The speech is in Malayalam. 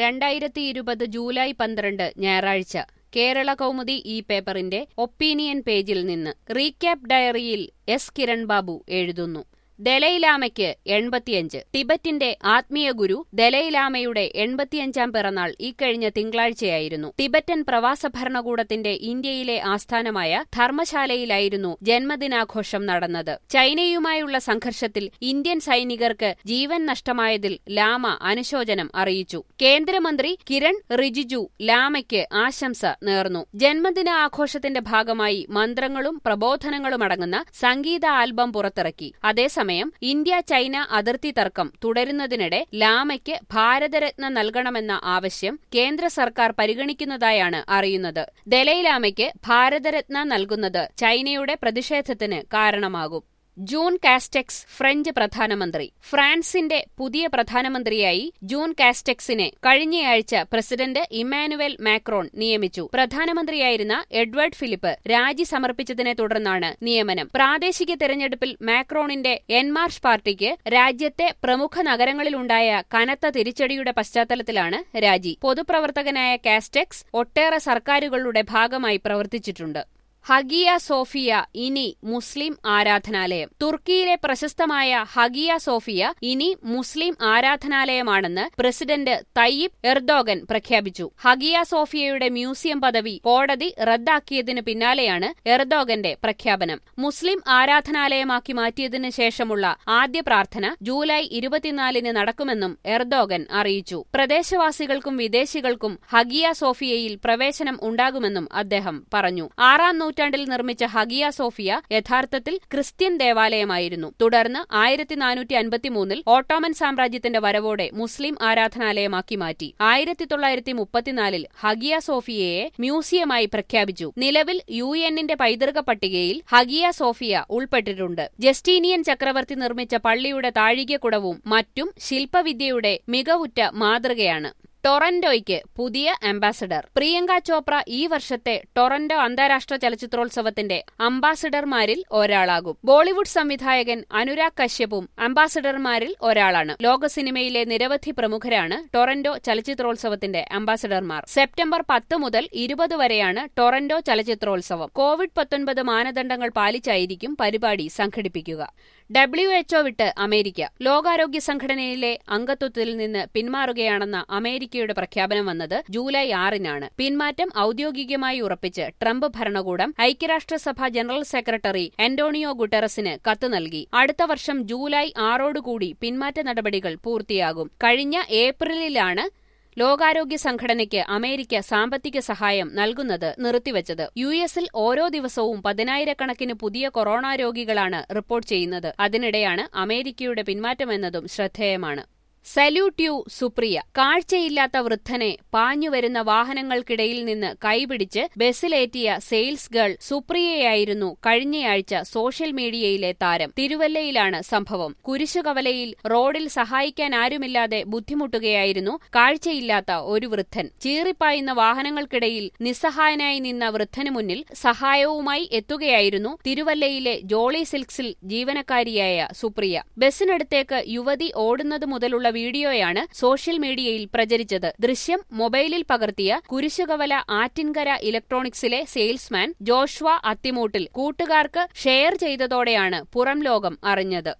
രണ്ടായിരത്തി ഇരുപത് ജൂലൈ പന്ത്രണ്ട് ഞായറാഴ്ച കേരള കൗമുദി ഈ പേപ്പറിന്റെ ഒപ്പീനിയൻ പേജിൽ നിന്ന് റീക്യാപ്പ് ഡയറിയിൽ എസ് കിരൺ ബാബു എഴുതുന്നു ദലൈലാമയ്ക്ക് എൺപത്തിയഞ്ച് ടിബറ്റിന്റെ ആത്മീയ ഗുരു ദലൈലാമയുടെ എൺപത്തിയഞ്ചാം പിറന്നാൾ ഇക്കഴിഞ്ഞ തിങ്കളാഴ്ചയായിരുന്നു ടിബറ്റൻ പ്രവാസ ഭരണകൂടത്തിന്റെ ഇന്ത്യയിലെ ആസ്ഥാനമായ ധർമ്മശാലയിലായിരുന്നു ജന്മദിനാഘോഷം നടന്നത് ചൈനയുമായുള്ള സംഘർഷത്തിൽ ഇന്ത്യൻ സൈനികർക്ക് ജീവൻ നഷ്ടമായതിൽ ലാമ അനുശോചനം അറിയിച്ചു കേന്ദ്രമന്ത്രി കിരൺ റിജിജു ലാമയ്ക്ക് ആശംസ നേർന്നു ജന്മദിന ആഘോഷത്തിന്റെ ഭാഗമായി മന്ത്രങ്ങളും പ്രബോധനങ്ങളും അടങ്ങുന്ന സംഗീത ആൽബം പുറത്തിറക്കി അതേസമയം ഇന്ത്യ ചൈന അതിർത്തി തർക്കം തുടരുന്നതിനിടെ ലാമയ്ക്ക് ഭാരതരത്ന നൽകണമെന്ന ആവശ്യം കേന്ദ്ര സർക്കാർ പരിഗണിക്കുന്നതായാണ് അറിയുന്നത് ദലൈലാമയ്ക്ക് ഭാരതരത്ന നൽകുന്നത് ചൈനയുടെ പ്രതിഷേധത്തിന് കാരണമാകും ജൂൺ കാസ്റ്റെക്സ് ഫ്രഞ്ച് പ്രധാനമന്ത്രി ഫ്രാൻസിന്റെ പുതിയ പ്രധാനമന്ത്രിയായി ജൂൺ കാസ്റ്റെക്സിനെ കഴിഞ്ഞയാഴ്ച പ്രസിഡന്റ് ഇമ്മാനുവൽ മാക്രോൺ നിയമിച്ചു പ്രധാനമന്ത്രിയായിരുന്ന എഡ്വേർഡ് ഫിലിപ്പ് രാജി സമർപ്പിച്ചതിനെ തുടർന്നാണ് നിയമനം പ്രാദേശിക തെരഞ്ഞെടുപ്പിൽ മാക്രോണിന്റെ എൻമാർഷ് പാർട്ടിക്ക് രാജ്യത്തെ പ്രമുഖ നഗരങ്ങളിലുണ്ടായ കനത്ത തിരിച്ചടിയുടെ പശ്ചാത്തലത്തിലാണ് രാജി പൊതുപ്രവർത്തകനായ കാസ്റ്റെക്സ് ഒട്ടേറെ സർക്കാരുകളുടെ ഭാഗമായി പ്രവർത്തിച്ചിട്ടുണ്ട് ഹഗിയ സോഫിയ ഇനി മുസ്ലിം ആരാധനാലയം തുർക്കിയിലെ പ്രശസ്തമായ ഹഗിയ സോഫിയ ഇനി മുസ്ലിം ആരാധനാലയമാണെന്ന് പ്രസിഡന്റ് തയ്യിബ് എർദോഗൻ പ്രഖ്യാപിച്ചു ഹഗിയ സോഫിയയുടെ മ്യൂസിയം പദവി കോടതി റദ്ദാക്കിയതിനു പിന്നാലെയാണ് എർദോഗന്റെ പ്രഖ്യാപനം മുസ്ലിം ആരാധനാലയമാക്കി മാറ്റിയതിനു ശേഷമുള്ള ആദ്യ പ്രാർത്ഥന ജൂലൈ ഇരുപത്തിനാലിന് നടക്കുമെന്നും എർദോഗൻ അറിയിച്ചു പ്രദേശവാസികൾക്കും വിദേശികൾക്കും ഹഗിയ സോഫിയയിൽ പ്രവേശനം ഉണ്ടാകുമെന്നും അദ്ദേഹം പറഞ്ഞു ആറാം നൂറ്റാണ്ടിൽ നിർമ്മിച്ച ഹഗിയ സോഫിയ യഥാർത്ഥത്തിൽ ക്രിസ്ത്യൻ ദേവാലയമായിരുന്നു തുടർന്ന് ആയിരത്തി നാനൂറ്റി അൻപത്തിമൂന്നിൽ ഓട്ടോമൻ സാമ്രാജ്യത്തിന്റെ വരവോടെ മുസ്ലിം ആരാധനാലയമാക്കി മാറ്റി ആയിരത്തി തൊള്ളായിരത്തി മുപ്പത്തിനാലിൽ ഹഗിയ സോഫിയയെ മ്യൂസിയമായി പ്രഖ്യാപിച്ചു നിലവിൽ യു എന്നിന്റെ പൈതൃക പട്ടികയിൽ ഹഗിയ സോഫിയ ഉൾപ്പെട്ടിട്ടുണ്ട് ജസ്റ്റീനിയൻ ചക്രവർത്തി നിർമ്മിച്ച പള്ളിയുടെ താഴികക്കുടവും മറ്റും ശില്പവിദ്യയുടെ മികവുറ്റ മാതൃകയാണ് ടൊറന്റോയ്ക്ക് പുതിയ അംബാസഡർ പ്രിയങ്ക ചോപ്ര ഈ വർഷത്തെ ടൊറന്റോ അന്താരാഷ്ട്ര ചലച്ചിത്രോത്സവത്തിന്റെ അംബാസഡർമാരിൽ ഒരാളാകും ബോളിവുഡ് സംവിധായകൻ അനുരാഗ് കശ്യപും അംബാസഡർമാരിൽ ഒരാളാണ് ലോക സിനിമയിലെ നിരവധി പ്രമുഖരാണ് ടൊറന്റോ ചലച്ചിത്രോത്സവത്തിന്റെ അംബാസഡർമാർ സെപ്റ്റംബർ പത്ത് മുതൽ ഇരുപത് വരെയാണ് ടൊറന്റോ ചലച്ചിത്രോത്സവം കോവിഡ് പത്തൊൻപത് മാനദണ്ഡങ്ങൾ പാലിച്ചായിരിക്കും പരിപാടി സംഘടിപ്പിക്കുക ഡബ്ല്യു എച്ച്ഒ വിട്ട് അമേരിക്ക ലോകാരോഗ്യ സംഘടനയിലെ അംഗത്വത്തിൽ നിന്ന് പിന്മാറുകയാണെന്ന അമേരിക്കയുടെ പ്രഖ്യാപനം വന്നത് ജൂലൈ ആറിനാണ് പിന്മാറ്റം ഔദ്യോഗികമായി ഉറപ്പിച്ച് ട്രംപ് ഭരണകൂടം ഐക്യരാഷ്ട്രസഭ ജനറൽ സെക്രട്ടറി അന്റോണിയോ ഗുട്ടറസിന് കത്ത് നൽകി അടുത്ത വർഷം ജൂലൈ ആറോടുകൂടി പിന്മാറ്റ നടപടികൾ പൂർത്തിയാകും കഴിഞ്ഞ ഏപ്രിലിലാണ് ലോകാരോഗ്യ സംഘടനയ്ക്ക് അമേരിക്ക സാമ്പത്തിക സഹായം നൽകുന്നത് നിർത്തിവച്ചത് യു എസിൽ ഓരോ ദിവസവും പതിനായിരക്കണക്കിന് പുതിയ കൊറോണ രോഗികളാണ് റിപ്പോർട്ട് ചെയ്യുന്നത് അതിനിടെയാണ് അമേരിക്കയുടെ പിന്മാറ്റമെന്നതും ശ്രദ്ധേയമാണ് സല്യൂട്ട് യു സുപ്രിയ കാഴ്ചയില്ലാത്ത വൃദ്ധനെ പാഞ്ഞുവരുന്ന വാഹനങ്ങൾക്കിടയിൽ നിന്ന് കൈപിടിച്ച് ബസ്സിലേറ്റിയ സെയിൽസ് ഗേൾ സുപ്രിയയായിരുന്നു കഴിഞ്ഞയാഴ്ച സോഷ്യൽ മീഡിയയിലെ താരം തിരുവല്ലയിലാണ് സംഭവം കുരിശുകവലയിൽ റോഡിൽ സഹായിക്കാൻ ആരുമില്ലാതെ ബുദ്ധിമുട്ടുകയായിരുന്നു കാഴ്ചയില്ലാത്ത ഒരു വൃദ്ധൻ ചീറിപ്പായുന്ന വാഹനങ്ങൾക്കിടയിൽ നിസ്സഹായനായി നിന്ന വൃദ്ധന് മുന്നിൽ സഹായവുമായി എത്തുകയായിരുന്നു തിരുവല്ലയിലെ ജോളി സിൽക്സിൽ ജീവനക്കാരിയായ സുപ്രിയ ബസ്സിനടുത്തേക്ക് യുവതി ഓടുന്നത് മുതലുള്ള വീഡിയോയാണ് സോഷ്യൽ മീഡിയയിൽ പ്രചരിച്ചത് ദൃശ്യം മൊബൈലിൽ പകർത്തിയ കുരിശുകവല ആറ്റിൻകര ഇലക്ട്രോണിക്സിലെ സെയിൽസ്മാൻ ജോഷ്വ അത്തിമൂട്ടിൽ കൂട്ടുകാർക്ക് ഷെയർ ചെയ്തതോടെയാണ് പുറം ലോകം അറിഞ്ഞത്